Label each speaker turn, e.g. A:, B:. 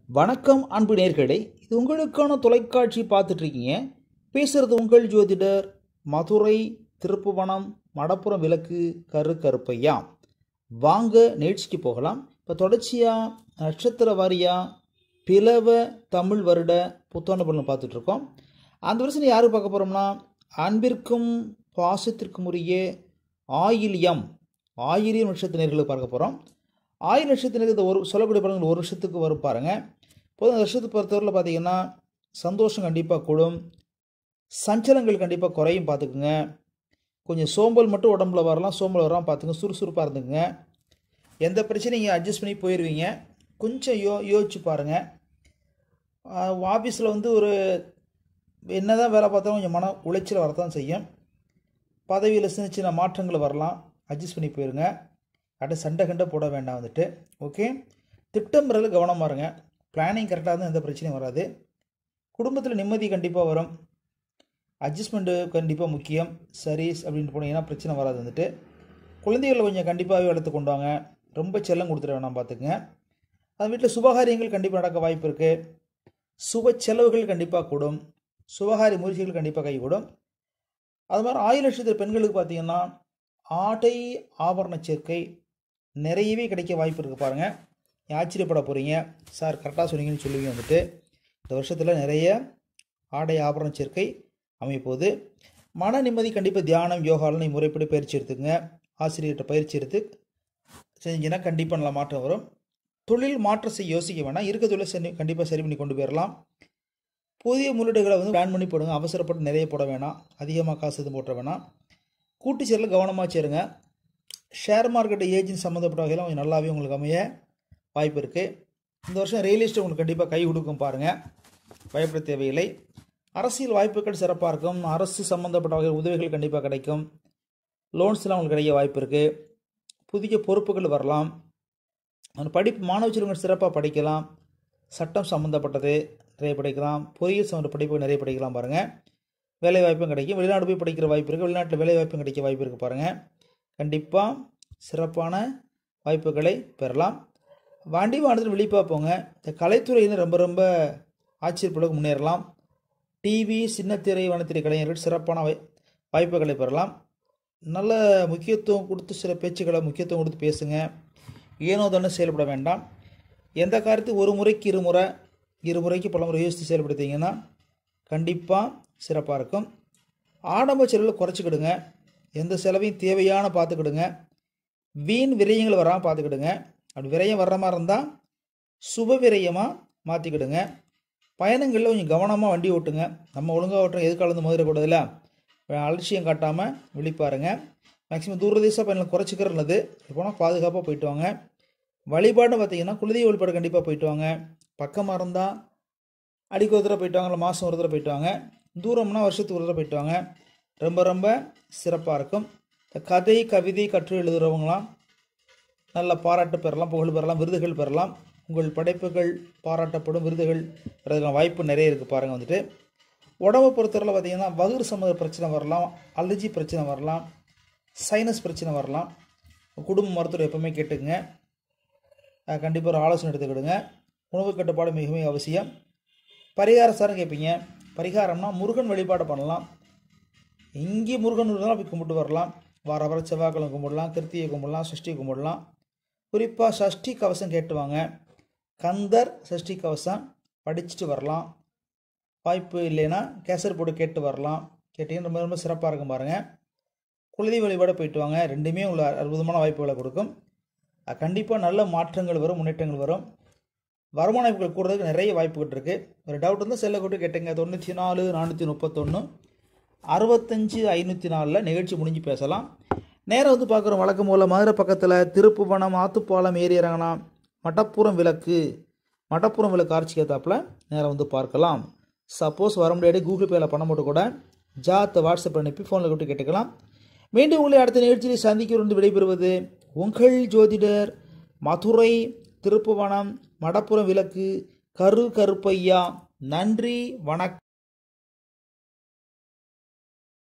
A: வணக்கம் அன்பு நேர்களே இது உங்களுக்கான தொலைக்காட்சி பார்த்துட்டு இருக்கீங்க பேசுறது உங்கள் ஜோதிடர் மதுரை திருப்புவனம் மடப்புறம் விளக்கு கரு கருப்பையா வாங்க நிகழ்ச்சிக்கு போகலாம் இப்போ தொடர்ச்சியாக நட்சத்திர வாரியாக பிளவ தமிழ் வருட புத்தாண்டு பலன் பார்த்துட்டு இருக்கோம் அந்த வருஷம் யார் பார்க்க போகிறோம்னா அன்பிற்கும் பாசத்திற்கும் உரிய ஆயில்யம் ஆயிலியம் நட்சத்திரர்களுக்கு பார்க்க போகிறோம் ஆயிரம் நட்சத்திரத்துக்கு இந்த ஒரு சொல்லக்கூடிய பலன்கள் ஒரு வருஷத்துக்கு வரும் பாருங்க பொதுவாக அந்த வருஷத்தை பொறுத்தவரையில் பார்த்தீங்கன்னா சந்தோஷம் கண்டிப்பாக கூடும் சஞ்சலங்கள் கண்டிப்பாக குறையும் பார்த்துக்குங்க கொஞ்சம் சோம்பல் மட்டும் உடம்புல வரலாம் சோம்பல் வரலாம் பார்த்துங்க சுறுசுறுப்பாக இருந்துக்குங்க எந்த பிரச்சனையும் நீங்கள் அட்ஜஸ்ட் பண்ணி போயிடுவீங்க கொஞ்சம் யோ யோசிச்சு பாருங்கள் ஆஃபீஸில் வந்து ஒரு என்ன தான் வேலை பார்த்தாலும் கொஞ்சம் மன உளைச்சல் வரத்தான் செய்யும் பதவியில் சின்ன சின்ன மாற்றங்கள் வரலாம் அட்ஜஸ்ட் பண்ணி போயிருங்க அடுத்து சண்டை கண்டை போட வேண்டாம் வந்துட்டு ஓகே திட்டமிறல் கவனமாக இருங்க பிளானிங் கரெக்டாக இருந்தால் எந்த பிரச்சனையும் வராது குடும்பத்தில் நிம்மதி கண்டிப்பாக வரும் அட்ஜஸ்ட்மெண்ட்டு கண்டிப்பாக முக்கியம் சரிஸ் அப்படின்ட்டு போனீங்கன்னா பிரச்சனை வராது வந்துட்டு குழந்தைகளை கொஞ்சம் கண்டிப்பாகவே வளர்த்து கொண்டு வாங்க ரொம்ப செல்லம் கொடுத்துட வேணாம் பார்த்துக்குங்க அது வீட்டில் சுபகாரியங்கள் கண்டிப்பாக நடக்க வாய்ப்பு இருக்குது சுப செலவுகள் கண்டிப்பாக கூடும் சுபகாரிய முயற்சிகள் கண்டிப்பாக கைகூடும் அது மாதிரி ஆயிரம் லட்சத்திர பெண்களுக்கு பார்த்தீங்கன்னா ஆடை ஆபரண சேர்க்கை நிறையவே கிடைக்க வாய்ப்பு இருக்குது பாருங்கள் ஆச்சரியப்பட போகிறீங்க சார் கரெக்டாக சொன்னீங்கன்னு சொல்லுவீங்க வந்துட்டு இந்த வருஷத்தில் நிறைய ஆடை ஆபரண சேர்க்கை அமைப்போது மன நிம்மதி கண்டிப்பாக தியானம் யோகாவில் நீ முறைப்படி பயிற்சி எடுத்துக்கங்க ஆசிரியர்கிட்ட பயிற்சி எடுத்து செஞ்சீங்கன்னா கண்டிப்பாக நல்ல மாற்றம் வரும் தொழில் மாற்றம் செய்ய யோசிக்க வேணாம் இருக்க தொழில் சரி கண்டிப்பாக சரி பண்ணி கொண்டு போயிடலாம் புதிய முதலீடுகளை வந்து பிளான் பண்ணி போடுங்க அவசரப்பட்டு நிறைய போட வேணாம் அதிகமாக காசு எதுவும் போட்ட வேணாம் கூட்டு சேரில் கவனமாக சேருங்க ஷேர் மார்க்கெட் ஏஜென்ட் சம்மந்தப்பட்ட வகையில் கொஞ்சம் நல்லாவே உங்களுக்கு அமைய வாய்ப்பு இருக்குது இந்த வருஷம் ரியல் எஸ்டேட் உங்களுக்கு கண்டிப்பாக கை கொடுக்கும் பாருங்கள் பயப்பட தேவையில்லை அரசியல் வாய்ப்புகள் சிறப்பாக இருக்கும் அரசு சம்மந்தப்பட்ட வகையில் உதவிகள் கண்டிப்பாக கிடைக்கும் லோன்ஸ்லாம் உங்களுக்கு கிடைக்க வாய்ப்பு இருக்குது புதிய பொறுப்புகள் வரலாம் அந்த படிப்பு மாணவ செல்வங்கள் சிறப்பாக படிக்கலாம் சட்டம் சம்மந்தப்பட்டது நிறைய படிக்கலாம் பொறியியல் சம்மந்த படிப்பு நிறைய படிக்கலாம் பாருங்கள் வேலை வாய்ப்பும் கிடைக்கும் வெளிநாடு போய் படிக்கிற வாய்ப்பு இருக்குது வெளிநாட்டில் வேலை வாய்ப்பும் கிடைக்க வாய்ப்பு இருக்குது பாருங்கள் கண்டிப்பாக சிறப்பான வாய்ப்புகளை பெறலாம் வண்டி வாகனத்தில் வெளிப்பாக போங்க இந்த கலைத்துறையினர் ரொம்ப ரொம்ப ஆச்சரியப்பட முன்னேறலாம் டிவி சின்னத்திரை வனத்திரை கலைஞர்கள் சிறப்பான வாய் வாய்ப்புகளை பெறலாம் நல்ல முக்கியத்துவம் கொடுத்து சில பேச்சுக்களை முக்கியத்துவம் கொடுத்து பேசுங்க ஏனோ தானே செயல்பட வேண்டாம் எந்த காரியத்துக்கு ஒரு முறைக்கு இருமுறை இருமுறைக்கு பல முறை யோசித்து செயல்படுத்திங்கன்னா கண்டிப்பாக சிறப்பாக இருக்கும் ஆடம்ப செலவில் குறைச்சிக்கிடுங்க எந்த செலவையும் தேவையான பார்த்துக்கிடுங்க வீண் விரயங்கள் வராமல் பார்த்துக்கிடுங்க அப்படி விரயம் வர்ற மாதிரி இருந்தால் சுப விரயமாக மாற்றிக்கிடுங்க பயணங்களில் கொஞ்சம் கவனமாக வண்டி ஓட்டுங்க நம்ம ஒழுங்காக ஓட்டுறோம் எது கலந்து மோதிரக்கூடாதுல அலட்சியம் காட்டாமல் விழிப்பாருங்க மேக்ஸிமம் தூரதேச பயணம் குறைச்சிக்கிறது போனால் பாதுகாப்பாக போயிட்டு வாங்க வழிபாடுன்னு பார்த்தீங்கன்னா குலதெய்வ வழிபாடு கண்டிப்பாக போயிட்டு வாங்க பக்கமாக இருந்தால் அடிக்கு ஒரு தடவை போயிட்டு வாங்க இல்லை மாதம் ஒரு தடவை போயிட்டு வாங்க தூரம்னா வருஷத்துக்கு ஒரு தடவை போயிட்டு வாங்க ரொம்ப ரொம்ப சிறப்பாக இருக்கும் இந்த கதை கவிதை கற்று எழுதுகிறவங்களாம் நல்ல பாராட்டு பெறலாம் புகழ் பெறலாம் விருதுகள் பெறலாம் உங்கள் படைப்புகள் பாராட்டப்படும் விருதுகள் பெறதுக்கான வாய்ப்பு நிறைய இருக்குது பாருங்கள் வந்துட்டு உடம்பை பொறுத்தவரையில் பார்த்திங்கன்னா வகுறு சம்மந்த பிரச்சனை வரலாம் அலர்ஜி பிரச்சனை வரலாம் சைனஸ் பிரச்சனை வரலாம் குடும்ப மருத்துவர் எப்போவுமே கேட்டுக்குங்க கண்டிப்பாக ஒரு ஆலோசனை எடுத்துக்கிடுங்க உணவு கட்டுப்பாடு மிகவும் அவசியம் பரிகாரம் சார்னு கேட்பீங்க பரிகாரம்னா முருகன் வழிபாடு பண்ணலாம் இங்கே முருகன் இருந்தாலும் போய் கும்பிட்டு வரலாம் வார வார செவ்வாய்க்கிழமை கும்பிடலாம் கிருத்தியை கும்பிடலாம் சஷ்டி கும்பிடலாம் குறிப்பாக சஷ்டி கவசம் கேட்டுவாங்க கந்தர் சஷ்டி கவசம் படிச்சுட்டு வரலாம் வாய்ப்பு இல்லைன்னா கேசர் போட்டு கேட்டு வரலாம் கேட்டீங்கன்னா ரொம்ப ரொம்ப சிறப்பாக இருக்கும் பாருங்கள் குலதெய்வ வழிபாடு போயிட்டு வாங்க ரெண்டுமே உங்களுக்கு அற்புதமான வாய்ப்புகளை கொடுக்கும் கண்டிப்பாக நல்ல மாற்றங்கள் வரும் முன்னேற்றங்கள் வரும் வருமான வாய்ப்புகள் கூடுறதுக்கு நிறைய வாய்ப்புகள் இருக்குது ஒரு டவுட் இருந்தால் செல்ல கூட்டு கேட்டுங்க தொண்ணூற்றி நாலு நானூற்றி முப்பத்தொன்று அறுபத்தஞ்சு ஐநூற்றி நாலில் நிகழ்ச்சி முடிஞ்சு பேசலாம் நேரம் வந்து பார்க்குறோம் வழக்கம் போல் மதுரை பக்கத்தில் திருப்புவனம் ஆத்துப்பாலம் ஏறி இறங்கினா மட்டப்புறம் விளக்கு மட்டப்புறம் விளக்கு ஆர்ச்சி ஏற்றாப்பில் நேரம் வந்து பார்க்கலாம் சப்போஸ் வர முடியாது கூகுள் பேயில் பணம் போட்டு கூட ஜாத்தை வாட்ஸ்அப் அனுப்பி ஃபோனில் கூட்டு கேட்டுக்கலாம் மீண்டும் உங்களை அடுத்த நிகழ்ச்சியில் சந்திக்க விடைபெறுவது உங்கள் ஜோதிடர் மதுரை திருப்புவனம் மடப்புறம் விளக்கு கரு கருப்பையா நன்றி வணக்கம்